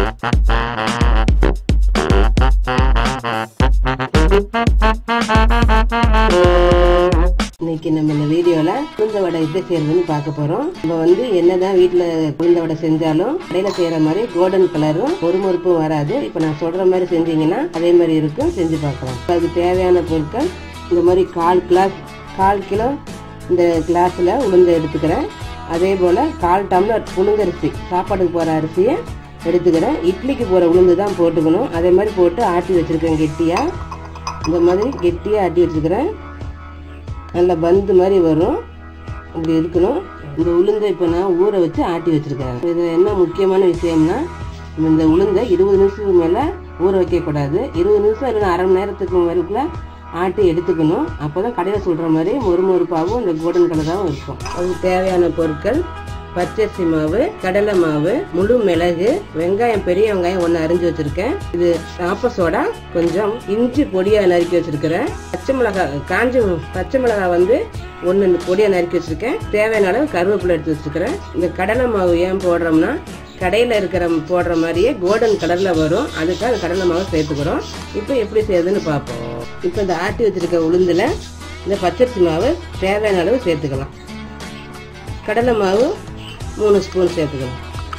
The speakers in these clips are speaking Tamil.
இன்னைக்கு நம்ம இந்த வீடியோவில் உளுந்த வடை எப்படி செய்யறதுன்னு பார்க்க போகிறோம் நம்ம வந்து என்னதான் வீட்டில் உளுந்த வடை செஞ்சாலும் கடையில் செய்கிற மாதிரி கோல்டன் கலரும் ஒரு மொறுப்பும் வராது இப்போ நான் சொல்கிற மாதிரி செஞ்சீங்கன்னா அதே மாதிரி இருக்கும் செஞ்சு பார்க்கலாம் அதுக்கு தேவையான பொருட்கள் இந்த மாதிரி கால் கிளாஸ் கால் கிலோ இந்த கிளாஸில் உளுந்து எடுத்துக்கிறேன் அதே போல் கால் டம்ளர் புழுங்கரிசி சாப்பாட்டுக்கு போகிற அரிசியை எடுத்துக்கிறேன் இட்லிக்கு போகிற உளுந்து தான் போட்டுக்கணும் அதே மாதிரி போட்டு ஆட்டி வச்சுருக்கேன் கெட்டியாக இந்த மாதிரி கெட்டியாக ஆட்டி வச்சுக்கிறேன் நல்லா பந்து மாதிரி வரும் இப்படி இருக்கணும் இந்த உளுந்தை இப்போ நான் ஊற வச்சு ஆட்டி வச்சுருக்கேன் இது என்ன முக்கியமான விஷயம்னா இந்த உளுந்தை இருபது நிமிஷத்துக்கு மேலே ஊற வைக்கக்கூடாது இருபது நிமிஷம் இல்லைன்னா அரை மணி நேரத்துக்கு மேலுக்குள்ள ஆட்டி எடுத்துக்கணும் அப்போ தான் கடையில் சொல்கிற மாதிரி மொறு மொறுப்பாகவும் இந்த கோல்டன் கலராகவும் இருக்கும் அதுக்கு தேவையான பொருட்கள் பச்சரிசி மாவு கடலை மாவு முழு மிளகு வெங்காயம் பெரிய வெங்காயம் ஒன்று அரிஞ்சு வச்சிருக்கேன் இது ஆப்ப சோடா கொஞ்சம் இஞ்சி பொடியாக நறுக்கி வச்சிருக்கிறேன் பச்சை மிளகாய் காஞ்சி பச்சை மிளகாய் வந்து ஒன்று பொடியாக நறுக்கி வச்சிருக்கேன் தேவையான அளவு கருவேப்பிலை எடுத்து வச்சிருக்கிறேன் இந்த கடலை மாவு ஏன் போடுறோம்னா கடையில் இருக்கிற போடுற மாதிரியே கோல்டன் கலரில் வரும் அதுக்காக அந்த கடலை மாவு சேர்த்துக்கிறோம் இப்போ எப்படி செய்யுதுன்னு பார்ப்போம் இப்போ இந்த ஆட்டி வச்சிருக்க உளுந்தில் இந்த பச்சரிசி மாவு தேவையான அளவு சேர்த்துக்கலாம் கடலை மாவு மூணு ஸ்பூன் சேர்த்துக்கணும்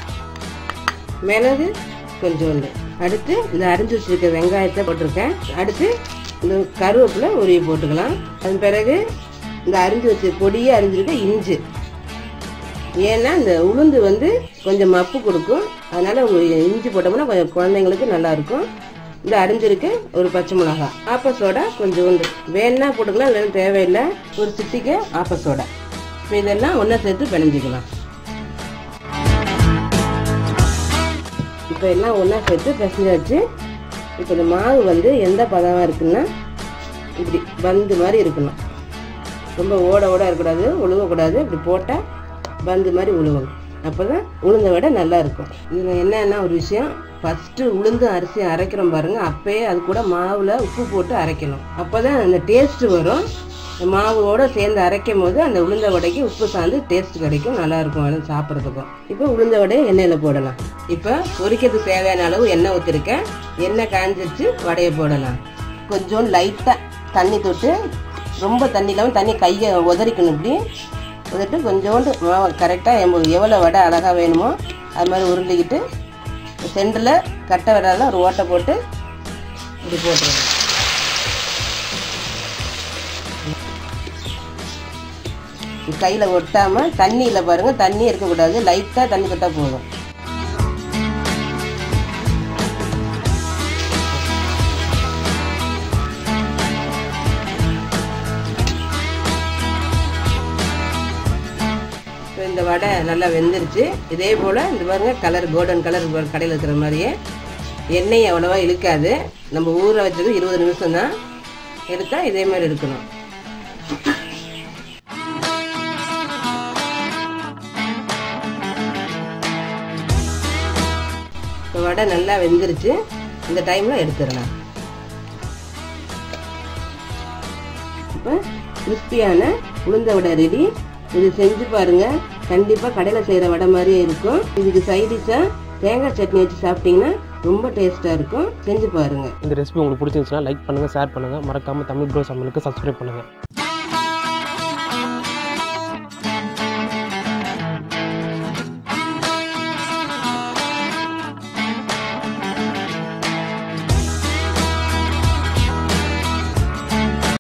மிளகு கொஞ்சோண்டு அடுத்து இந்த அரிஞ்சு வச்சிருக்க வெங்காயத்தை போட்டிருக்கேன் அடுத்து இந்த கருவேப்பிலை உருவி போட்டுக்கலாம் அதன் பிறகு இந்த அரிஞ்சு வச்ச பொடியே அரிஞ்சிருக்க இஞ்சி ஏன்னா இந்த உளுந்து வந்து கொஞ்சம் மப்பு கொடுக்கும் அதனால உங்களுக்கு இஞ்சி போட்டோம்னா கொஞ்சம் குழந்தைங்களுக்கு நல்லா இருக்கும் இந்த அரிஞ்சிருக்கு ஒரு பச்சை மிளகாய் ஆப்ப சோடா கொஞ்சோண்டு வேணா போட்டுக்கலாம் இல்லைன்னா தேவையில்லை ஒரு சிட்டிக்கு ஆப்ப சோடா இப்போ இதெல்லாம் ஒன்றா சேர்த்து பிணைஞ்சிக்கலாம் இப்போ எல்லாம் ஒன்றா சேர்த்து பிசைஞ்சாச்சு இப்போ இந்த மாவு வந்து எந்த பதமாக இருக்குன்னா இப்படி பந்து மாதிரி இருக்கணும் ரொம்ப ஓட ஓட இருக்கக்கூடாது உழுவக்கூடாது இப்படி போட்டால் பந்து மாதிரி உழுவணும் அப்போ தான் உளுந்த விட நல்லா இருக்கும் இதில் என்னென்னா ஒரு விஷயம் ஃபஸ்ட்டு உளுந்து அரிசி அரைக்கிறோம் பாருங்கள் அப்போயே அது கூட மாவில் உப்பு போட்டு அரைக்கணும் அப்போ தான் அந்த டேஸ்ட்டு வரும் மாவோட சேர்ந்து அரைக்கும் போது அந்த உளுந்த வடைக்கு உப்பு சார்ந்து டேஸ்ட் கிடைக்கும் நல்லா இருக்கும் அது சாப்பிட்றதுக்கும் இப்போ உளுந்த வடையை எண்ணெயில் போடலாம் இப்போ பொரிக்கிறதுக்கு தேவையான அளவு எண்ணெய் ஊற்றிருக்கேன் எண்ணெய் காஞ்சிச்சு வடையை போடலாம் கொஞ்சம் லைட்டாக தண்ணி தொட்டு ரொம்ப தண்ணி இல்லாமல் தண்ணி கையை உதறிக்கணும் இப்படி உதட்டு கொஞ்சோண்டு மாவு கரெக்டாக எவ்வளோ வடை அழகாக வேணுமோ அது மாதிரி உருண்டிக்கிட்டு சென்டரில் கட்டை விடால ஒரு ஓட்டை போட்டு இப்படி போட்டுருவேன் கையில் ஒட்டாமல் தண்ணியில் பாருங்கள் தண்ணி இருக்கக்கூடாது லைட்டாக தண்ணி தொட்டா போதும் இப்போ இந்த வடை நல்லா வெந்துருச்சு இதே போல் இந்த பாருங்க கலர் கோல்டன் கலர் கடையில் இருக்கிற மாதிரியே எண்ணெய் அவ்வளோவா இழுக்காது நம்ம ஊற வச்சது இருபது நிமிஷம் தான் எடுத்தால் இதே மாதிரி இருக்கணும் இப்போ வடை நல்லா வெந்துருச்சு இந்த டைமில் எடுத்துடலாம் இப்போ கிறிஸ்பியான உளுந்த வடை ரெடி இது செஞ்சு பாருங்க கண்டிப்பாக கடையில் செய்கிற வடை மாதிரியே இருக்கும் இதுக்கு சைடிஷாக தேங்காய் சட்னி வச்சு சாப்பிட்டீங்கன்னா ரொம்ப டேஸ்ட்டாக இருக்கும் செஞ்சு பாருங்க இந்த ரெசிபி உங்களுக்கு பிடிச்சிருந்துச்சுன்னா லைக் பண்ணுங்கள் ஷேர் பண்ணுங்கள் மறக்காமல் தமிழ் ப்ரோ சமையலுக்கு சப்ஸ்கிரைப் பண்ணுங்கள்